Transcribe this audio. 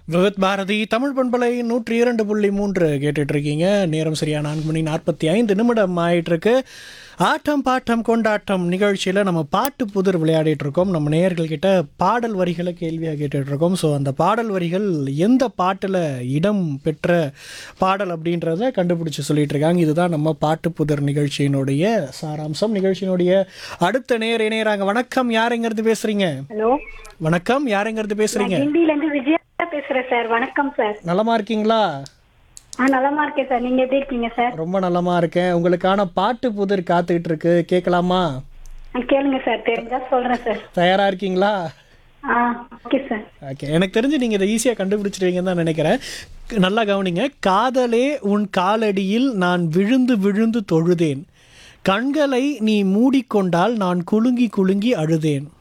விவித் பாரதி தமிழ் பண்பலை நூற்றி இரண்டு புள்ளி மூன்று கேட்டுட்டு இருக்கீங்க நேரம் சரியா நான்கு மணி நாற்பத்தி ஐந்து நிமிடம் ஆயிட்டு இருக்கு ஆட்டம் பாட்டம் கொண்டாட்டம் நிகழ்ச்சியில் நம்ம பாட்டு புதிர் விளையாடிட்டு இருக்கோம் நம்ம நேயர்கள் கிட்ட பாடல் வரிகளை கேள்வியாக கேட்டுட்டு இருக்கோம் ஸோ அந்த பாடல் வரிகள் எந்த பாட்டில் இடம் பெற்ற பாடல் அப்படின்றத கண்டுபிடிச்சு சொல்லிட்டு இருக்காங்க இதுதான் நம்ம பாட்டு புதிர் நிகழ்ச்சியினுடைய சாராம்சம் நிகழ்ச்சியினுடைய அடுத்த நேர் இணையறாங்க வணக்கம் யாருங்கிறது பேசுறீங்க ஹலோ வணக்கம் யாருங்கிறது பேசுறீங்க ஹிந்தில இருந்து விஜயா பேசுறேன் சார் வணக்கம் சார் நலமா இருக்கீங்களா ஆ நலமா இருக்கேன் சார் நீங்க எப்படி இருக்கீங்க சார் ரொம்ப நலமா இருக்கேன் உங்களுக்கான பாட்டு புதிர் காத்துக்கிட்டு இருக்கு கேட்கலாமா ஆ, கேளுங்க சார் தெரிஞ்சா சொல்றேன் சார் தயாரா இருக்கீங்களா ஆ ஓகே சார் ஓகே எனக்கு தெரிஞ்சு நீங்க இதை ஈஸியாக கண்டுபிடிச்சிருவீங்கன்னு தான் நினைக்கிறேன் க- நல்லா கவனிங்க காதலே உன் காலடியில் நான் விழுந்து விழுந்து தொழுதேன் கண்களை நீ மூடிக்கொண்டால் நான் குலுங்கி குலுங்கி அழுதேன்